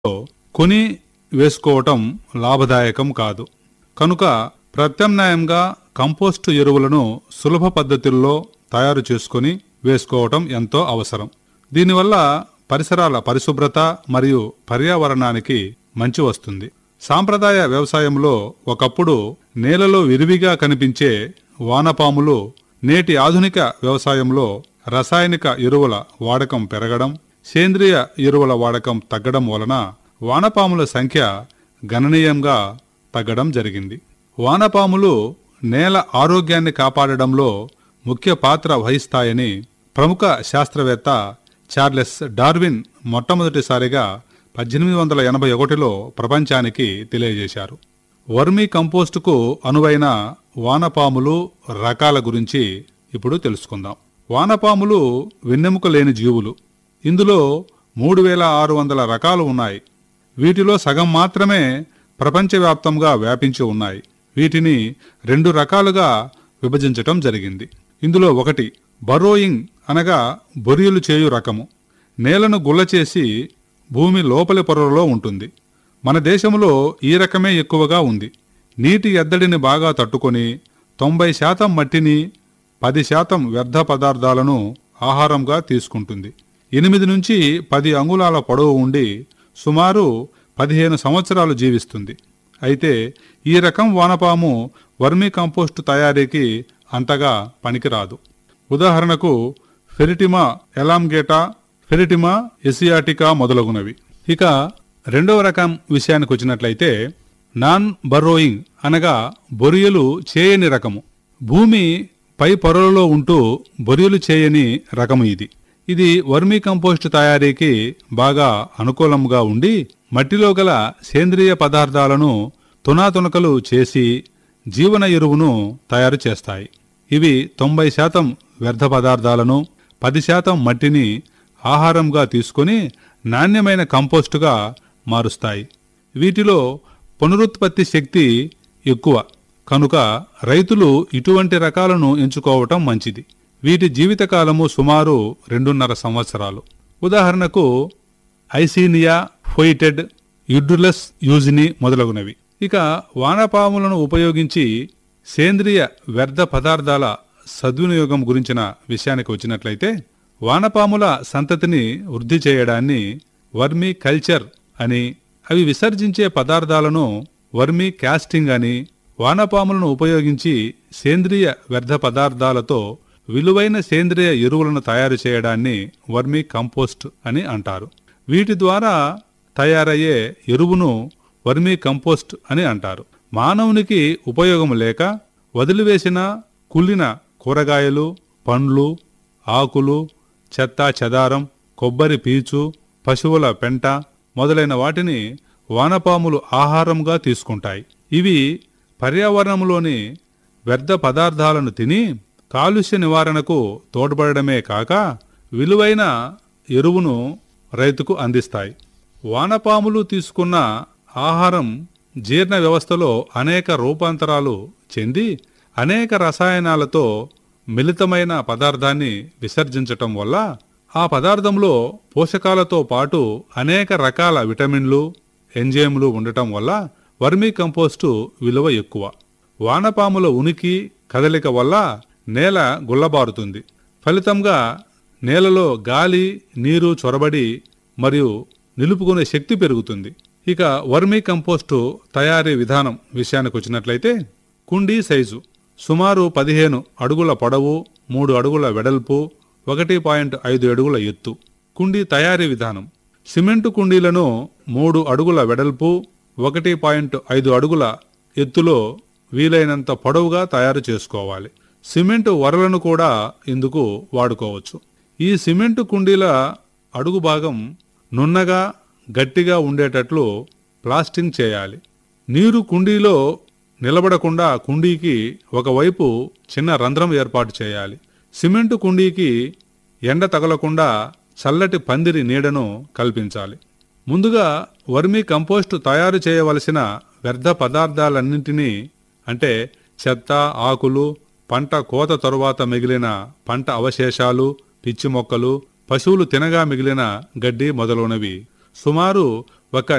కొని వేసుకోవటం లాభదాయకం కాదు కనుక ప్రత్యామ్నాయంగా కంపోస్టు ఎరువులను సులభ పద్ధతుల్లో తయారు చేసుకొని వేసుకోవటం ఎంతో అవసరం దీనివల్ల పరిసరాల పరిశుభ్రత మరియు పర్యావరణానికి మంచి వస్తుంది సాంప్రదాయ వ్యవసాయంలో ఒకప్పుడు నేలలో విరివిగా కనిపించే వానపాములు నేటి ఆధునిక వ్యవసాయంలో రసాయనిక ఎరువుల వాడకం పెరగడం సేంద్రియ ఎరువుల వాడకం తగ్గడం వలన వానపాముల సంఖ్య గణనీయంగా తగ్గడం జరిగింది వానపాములు నేల ఆరోగ్యాన్ని కాపాడడంలో ముఖ్య పాత్ర వహిస్తాయని ప్రముఖ శాస్త్రవేత్త చార్లెస్ డార్విన్ మొట్టమొదటిసారిగా పద్దెనిమిది వందల ఎనభై ఒకటిలో ప్రపంచానికి తెలియజేశారు వర్మీ కంపోస్టుకు అనువైన వానపాములు రకాల గురించి ఇప్పుడు తెలుసుకుందాం వానపాములు వెన్నెముక లేని జీవులు ఇందులో మూడు వేల ఆరు వందల రకాలు ఉన్నాయి వీటిలో సగం మాత్రమే ప్రపంచవ్యాప్తంగా వ్యాపించి ఉన్నాయి వీటిని రెండు రకాలుగా విభజించటం జరిగింది ఇందులో ఒకటి బరోయింగ్ అనగా బొరియలు చేయు రకము నేలను గుల్ల చేసి భూమి లోపలి పొరలో ఉంటుంది మన దేశంలో ఈ రకమే ఎక్కువగా ఉంది నీటి ఎద్దడిని బాగా తట్టుకొని తొంభై శాతం మట్టిని పది శాతం వ్యర్థ పదార్థాలను ఆహారంగా తీసుకుంటుంది ఎనిమిది నుంచి పది అంగుళాల పొడవు ఉండి సుమారు పదిహేను సంవత్సరాలు జీవిస్తుంది అయితే ఈ రకం వానపాము వర్మీ కంపోస్టు తయారీకి అంతగా పనికిరాదు ఉదాహరణకు ఫెరిటిమా ఎలాంగేటా ఫెరిటిమా ఎసియాటికా మొదలగునవి ఇక రెండవ రకం విషయానికి వచ్చినట్లయితే నాన్ బర్రోయింగ్ అనగా బొరియలు చేయని రకము భూమి పై పొరలలో ఉంటూ బొరియలు చేయని రకము ఇది ఇది వర్మీ కంపోస్ట్ తయారీకి బాగా అనుకూలంగా ఉండి మట్టిలో గల సేంద్రియ పదార్థాలను తునాతునకలు చేసి జీవన ఎరువును తయారు చేస్తాయి ఇవి తొంభై శాతం వ్యర్థ పదార్థాలను పది శాతం మట్టిని ఆహారంగా తీసుకొని నాణ్యమైన కంపోస్టుగా మారుస్తాయి వీటిలో పునరుత్పత్తి శక్తి ఎక్కువ కనుక రైతులు ఇటువంటి రకాలను ఎంచుకోవటం మంచిది వీటి జీవితకాలము సుమారు రెండున్నర సంవత్సరాలు ఉదాహరణకు ఐసీనియా ఫోయిటెడ్ యుడ్రులస్ యూజిని మొదలగునవి ఇక వానపాములను ఉపయోగించి సేంద్రియ వ్యర్థ పదార్థాల సద్వినియోగం గురించిన విషయానికి వచ్చినట్లయితే వానపాముల సంతతిని వృద్ధి చేయడాన్ని వర్మీ కల్చర్ అని అవి విసర్జించే పదార్థాలను వర్మీ కాస్టింగ్ అని వానపాములను ఉపయోగించి సేంద్రియ వ్యర్థ పదార్థాలతో విలువైన సేంద్రియ ఎరువులను తయారు చేయడాన్ని వర్మీ కంపోస్ట్ అని అంటారు వీటి ద్వారా తయారయ్యే ఎరువును వర్మీ కంపోస్ట్ అని అంటారు మానవునికి ఉపయోగం లేక వదిలివేసిన కుళ్ళిన కూరగాయలు పండ్లు ఆకులు చెత్త చెదారం కొబ్బరి పీచు పశువుల పెంట మొదలైన వాటిని వానపాములు ఆహారంగా తీసుకుంటాయి ఇవి పర్యావరణంలోని వ్యర్థ పదార్థాలను తిని కాలుష్య నివారణకు తోడ్పడమే కాక విలువైన ఎరువును రైతుకు అందిస్తాయి వానపాములు తీసుకున్న ఆహారం జీర్ణ వ్యవస్థలో అనేక రూపాంతరాలు చెంది అనేక రసాయనాలతో మిళితమైన పదార్థాన్ని విసర్జించటం వల్ల ఆ పదార్థంలో పోషకాలతో పాటు అనేక రకాల విటమిన్లు ఎంజైమ్లు ఉండటం వల్ల వర్మీ కంపోస్టు విలువ ఎక్కువ వానపాముల ఉనికి కదలిక వల్ల నేల గుల్లబారుతుంది ఫలితంగా నేలలో గాలి నీరు చొరబడి మరియు నిలుపుకునే శక్తి పెరుగుతుంది ఇక వర్మీ కంపోస్టు తయారీ విధానం విషయానికి వచ్చినట్లయితే కుండీ సైజు సుమారు పదిహేను అడుగుల పొడవు మూడు అడుగుల వెడల్పు ఒకటి పాయింట్ ఐదు అడుగుల ఎత్తు కుండీ తయారీ విధానం సిమెంటు కుండీలను మూడు అడుగుల వెడల్పు ఒకటి పాయింట్ ఐదు అడుగుల ఎత్తులో వీలైనంత పొడవుగా తయారు చేసుకోవాలి సిమెంటు వరలను కూడా ఇందుకు వాడుకోవచ్చు ఈ సిమెంటు కుండీల అడుగు భాగం నున్నగా గట్టిగా ఉండేటట్లు ప్లాస్టింగ్ చేయాలి నీరు కుండీలో నిలబడకుండా కుండీకి ఒకవైపు చిన్న రంధ్రం ఏర్పాటు చేయాలి సిమెంటు కుండీకి ఎండ తగలకుండా చల్లటి పందిరి నీడను కల్పించాలి ముందుగా వర్మీ కంపోస్టు తయారు చేయవలసిన వ్యర్థ పదార్థాలన్నింటినీ అంటే చెత్త ఆకులు పంట కోత తరువాత మిగిలిన పంట అవశేషాలు పిచ్చి మొక్కలు పశువులు తినగా మిగిలిన గడ్డి మొదలైనవి సుమారు ఒక